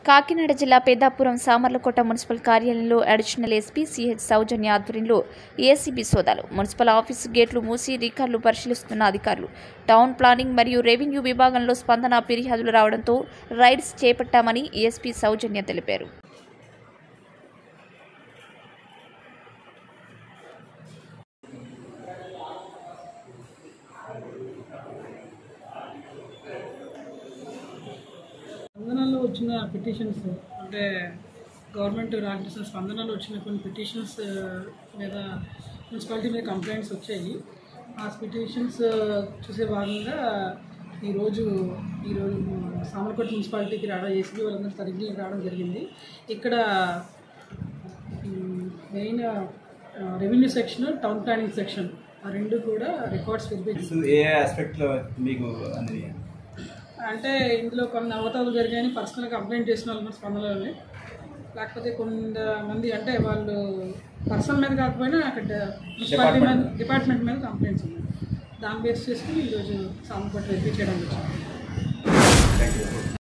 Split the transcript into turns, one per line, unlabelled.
కాకినాడ జిల్లా పెద్దాపురం సామర్లకోట మున్సిపల్ కార్యాలయంలో additional SP CH Soujanya ఆధ్వర్యంలో ఏసీబీ సోదాలు మున్సిపల్ ఆఫీసు గేట్లు మూసి రికార్డులు పరిశీలిస్తున్న అధికారులు టౌన్ ప్లానింగ్ మరియు రెవెన్యూ విభాగంలో స్పందన ఫిర్యాదులు రావడంతో రైడ్స్ చేపట్టామని ఏఎస్పీ సౌజన్య తెలిపారు
స్పందనలో వచ్చిన పిటిషన్స్ అంటే గవర్నమెంట్ రాసిన స్పందనలో వచ్చిన కొన్ని పిటిషన్స్ మీద మున్సిపాలిటీ మీద కంప్లైంట్స్ వచ్చాయి ఆ పిటిషన్స్ చూసే భాగంగా ఈరోజు ఈరోజు సామర్లకోట మున్సిపాలిటీకి రావడం ఏసీబీ వాళ్ళందరూ తనిఖీలకు రావడం జరిగింది ఇక్కడ main revenue section town planning section ఆ రెండు కూడా రికార్డ్స్ వెరిఫై
ఏ ఆస్పెక్ట్లో మీకు అనేది
అంటే ఇందులో కొన్ని అవతాలు జరిగాయని పర్సనల్గా కంప్లైంట్ చేసిన వాళ్ళు స్పందనలోనే లేకపోతే కొంతమంది అంటే వాళ్ళు పర్సన్ మీద కాకపోయినా అక్కడ మున్సిపాలిటీ మీద డిపార్ట్మెంట్ మీద కంప్లైంట్స్ ఉన్నాయి దాన్ని బేస్ చేసుకుని ఈరోజు సామపట్టు వెరిఫై చేయడం వచ్చింది
థ్యాంక్ యూ